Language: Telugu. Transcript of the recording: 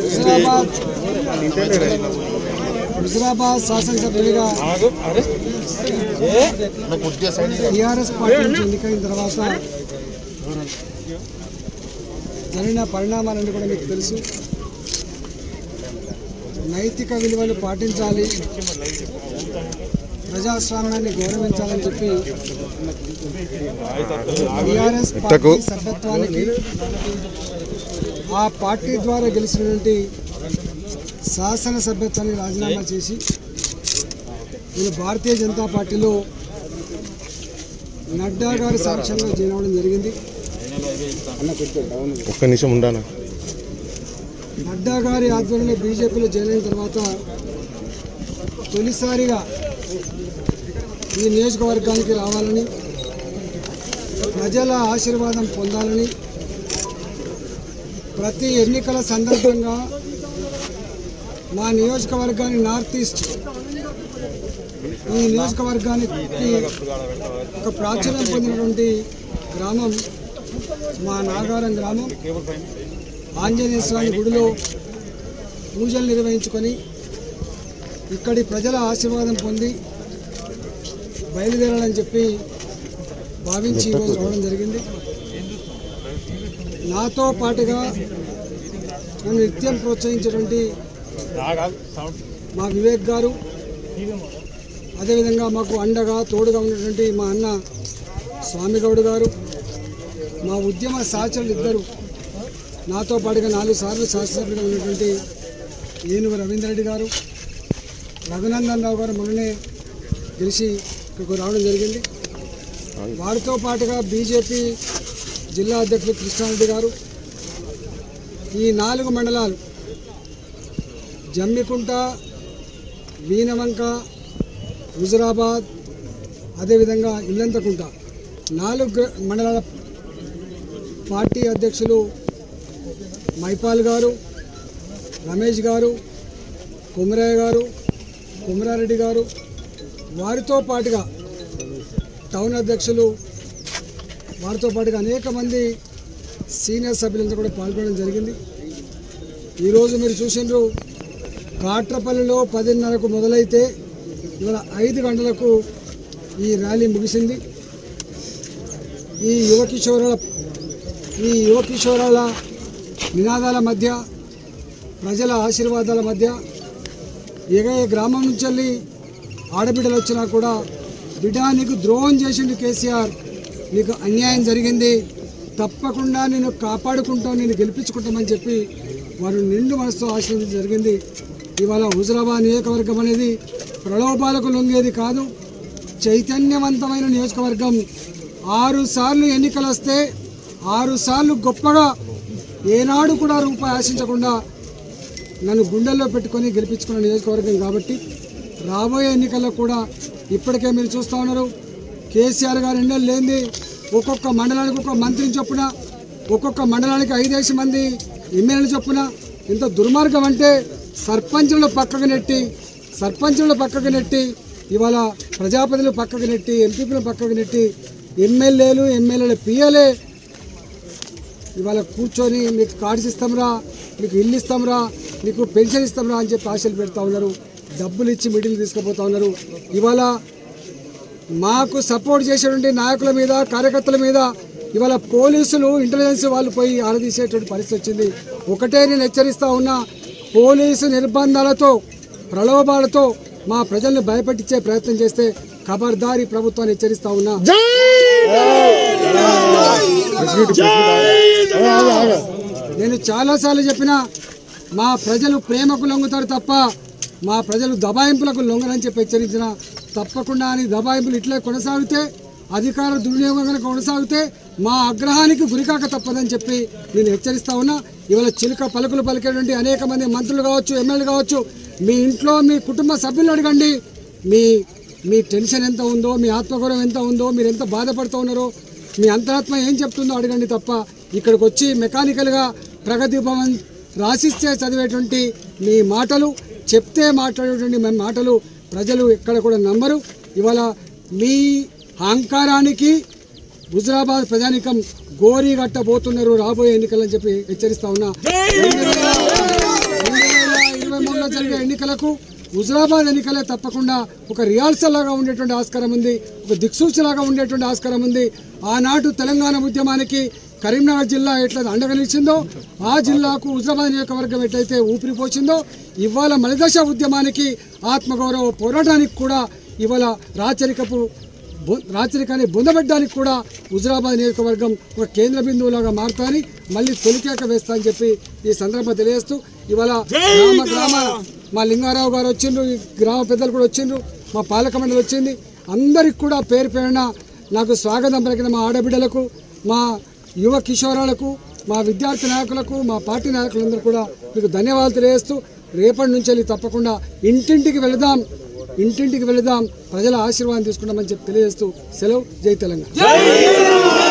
హుజరాబాద్ హుజరాబాద్ శాసనసభ్యులుగా టీఆర్ఎస్ పార్టీ నుంచి ఎన్నికైన తర్వాత జరిగిన పరిణామాలన్నీ కూడా మీకు తెలుసు నైతిక విలువలు పాటించాలి ప్రజాస్వామ్యాన్ని గౌరవించాలని చెప్పి టీఆర్ఎస్ పార్టీ సభ్యత్వానికి ఆ పార్టీ ద్వారా గెలిచినటువంటి శాసన సభ్యత్వాన్ని రాజీనామా చేసి నేను భారతీయ జనతా పార్టీలో నడ్డా గారి సాక్ష్యంలో జాయిన్ అవ్వడం జరిగింది ఒక్క నిమిషం ఉండానా నడ్డా గారి ఆధ్వర్యంలో బీజేపీలో జాయిన్ అయిన తర్వాత తొలిసారిగా ఈ నియోజకవర్గానికి రావాలని ప్రజల ఆశీర్వాదం పొందాలని ప్రతి ఎన్నికల సందర్భంగా మా నియోజకవర్గాన్ని నార్త్ ఈస్ట్ ఈ నియోజకవర్గానికి ఒక ప్రాచుర్యం పొందినటువంటి గ్రామం మా నాగారం గ్రామం ఆంజనేయ స్వామి గుడిలో పూజలు నిర్వహించుకొని ఇక్కడి ప్రజల ఆశీర్వాదం పొంది బయలుదేరాలని చెప్పి భావించి ఈరోజు రావడం జరిగింది నాతో పాటుగా నన్ను నిత్యం ప్రోత్సహించేటువంటి మా వివేక్ గారు అదేవిధంగా మాకు అండగా తోడుగా ఉన్నటువంటి మా అన్న స్వామిగౌడ్ గారు మా ఉద్యమ సహచరులు ఇద్దరు నాతో పాటుగా నాలుగు సార్లు శాసనసభ్యులుగా ఉన్నటువంటి ఏనుగు రవీంద్రరెడ్డి గారు రఘునందన్ రావు గారు మొన్ననే గెలిచి ఇక్కడికి రావడం జరిగింది వారితో పాటుగా బీజేపీ జిల్లా అధ్యక్షులు కృష్ణారెడ్డి గారు ఈ నాలుగు మండలాలు జమ్మికుంట వీనవంక హుజరాబాద్ అదేవిధంగా ఇల్లంతకుంట నాలుగు గ్ర- మండలాల పార్టీ అధ్యక్షులు మైపాల్ గారు రమేష్ గారు కుమరయ్య గారు కుమరారెడ్డి గారు వారితో పాటుగా టౌన్ అధ్యక్షులు వారితో పాటుగా అనేక మంది సీనియర్ సభ్యులంతా కూడా పాల్గొనడం జరిగింది ఈరోజు మీరు చూసిండ్రు కాట్రపల్లిలో పదిన్నరకు మొదలైతే ఇవాళ ఐదు గంటలకు ఈ ర్యాలీ ముగిసింది ఈ యువ కిషోరాల ఈ యువ కిషోరాల నినాదాల మధ్య ప్రజల ఆశీర్వాదాల మధ్య ఇక ఈ గ్రామం నుంచి వెళ్ళి ఆడబిడ్డలు వచ్చినా కూడా బిడ్డ నీకు ద్రోహం చేసిండు కేసీఆర్ నీకు అన్యాయం జరిగింది తప్పకుండా నేను కాపాడుకుంటాం నేను గెలిపించుకుంటామని చెప్పి వారు నిండు మనసుతో ఆశీర్వదించడం జరిగింది ఇవాళ హుజరాబాద్ నియోజకవర్గం అనేది ప్రలోభాలకు లొంగేది కాదు చైతన్యవంతమైన నియోజకవర్గం ఆరు సార్లు ఎన్నికలు వస్తే ఆరు సార్లు గొప్పగా ఏనాడు కూడా రూపాయి ఆశించకుండా నన్ను గుండెల్లో పెట్టుకొని గెలిపించుకున్న నియోజకవర్గం కాబట్టి రాబోయే ఎన్నికల్లో కూడా ఇప్పటికే మీరు చూస్తూ ఉన్నారు కేసీఆర్ గారు ఎన్నెళ్ళు లేనిది ఒక్కొక్క మండలానికి ఒక మంత్రిని చొప్పున ఒక్కొక్క మండలానికి ఐదేసి మంది ఎమ్మెల్యేలు చొప్పున ఇంత దుర్మార్గం అంటే సర్పంచులను పక్కకు నెట్టి సర్పంచులను పక్కకు నెట్టి ఇవాళ ప్రజాప్రతినిధులు పక్కకు నెట్టి ఎంపీలను పక్కకు నెట్టి ఎమ్మెల్యేలు ఎమ్మెల్యేల పిఎలే ఇవాళ కూర్చొని మీకు కార్డ్స్ ఇస్తాంరా మీకు ఇల్లు ఇస్తాంరా మీకు పెన్షన్ ఇస్తాంరా అని చెప్పి ఆశలు పెడతా ఉన్నారు డబ్బులు ఇచ్చి మిడిల్ తీసుకుపోతా ఉన్నారు ఇవాళ మాకు సపోర్ట్ చేసేటువంటి నాయకుల మీద కార్యకర్తల మీద ఇవాళ పోలీసులు ఇంటెలిజెన్స్ వాళ్ళు పోయి ఆడదీసేటువంటి పరిస్థితి వచ్చింది ఒకటే నేను హెచ్చరిస్తా ఉన్నా పోలీసు నిర్బంధాలతో ప్రలోభాలతో మా ప్రజల్ని భయపెట్టించే ప్రయత్నం చేస్తే ఖబర్దారి ప్రభుత్వాన్ని హెచ్చరిస్తా ఉన్నా నేను చాలాసార్లు చెప్పిన మా ప్రజలు ప్రేమకు లొంగుతారు తప్ప మా ప్రజలు దబాయింపులకు లొంగరని చెప్పి హెచ్చరించిన తప్పకుండా అని దబాయింపులు ఇట్లే కొనసాగితే అధికార దుర్వినియోగం కనుక కొనసాగితే మా ఆగ్రహానికి గురికాక తప్పదని చెప్పి నేను హెచ్చరిస్తా ఉన్నా ఇవాళ చిలుక పలుకులు పలికేటువంటి అనేక మంది మంత్రులు కావచ్చు ఎమ్మెల్యేలు కావచ్చు మీ ఇంట్లో మీ కుటుంబ సభ్యులను అడగండి మీ మీ టెన్షన్ ఎంత ఉందో మీ ఆత్మగౌరవం ఎంత ఉందో మీరు ఎంత బాధపడుతూ ఉన్నారో మీ అంతరాత్మ ఏం చెప్తుందో అడగండి తప్ప ఇక్కడికి వచ్చి మెకానికల్గా ప్రగతి భవన్ రాసిస్తే చదివేటువంటి మీ మాటలు చెప్తే మాట్లాడేటువంటి మీ మాటలు ప్రజలు ఎక్కడ కూడా నమ్మరు ఇవాళ మీ అహంకారానికి హుజరాబాద్ ప్రజానికం గోరీ కట్టబోతున్నారు రాబోయే ఎన్నికలని చెప్పి హెచ్చరిస్తా ఉన్నా రెండు వేల జరిగే ఎన్నికలకు హుజరాబాద్ ఎన్నికలే తప్పకుండా ఒక రిహార్సల్ లాగా ఉండేటువంటి ఆస్కారం ఉంది ఒక దిక్సూచిలాగా ఉండేటువంటి ఆస్కారం ఉంది ఆనాడు తెలంగాణ ఉద్యమానికి కరీంనగర్ జిల్లా ఎట్లా అండగా నిలిచిందో ఆ జిల్లాకు హుజరాబాద్ నియోజకవర్గం ఎట్లయితే ఊపిరి పోసిందో ఇవాళ మలిదశ ఉద్యమానికి ఆత్మగౌరవ పోరాటానికి కూడా ఇవాళ రాచరికపు బొ- రాచరికాన్ని బొందబెట్టడానికి కూడా హుజరాబాద్ నియోజకవర్గం ఒక కేంద్ర బిందువులాగా మారుతాని మళ్ళీ తొలికేక వేస్తా అని చెప్పి ఈ సందర్భంగా తెలియజేస్తూ ఇవాళ గ్రామ గ్రామ మా లింగారావు గారు వచ్చిండ్రు ఈ గ్రామ పెద్దలు కూడా వచ్చిండ్రు మా పాలక మండలి వచ్చింది అందరికి కూడా పేరు పేరున నాకు స్వాగతం పలికిన మా ఆడబిడ్డలకు మా యువ కిషోరాలకు మా విద్యార్థి నాయకులకు మా పార్టీ నాయకులందరూ కూడా మీకు ధన్యవాదాలు తెలియజేస్తూ రేపటి నుంచి వెళ్ళి తప్పకుండా ఇంటింటికి వెళదాం ఇంటింటికి వెళదాం ప్రజల ఆశీర్వాదం తీసుకుంటామని చెప్పి తెలియజేస్తూ సెలవు జై తెలంగాణ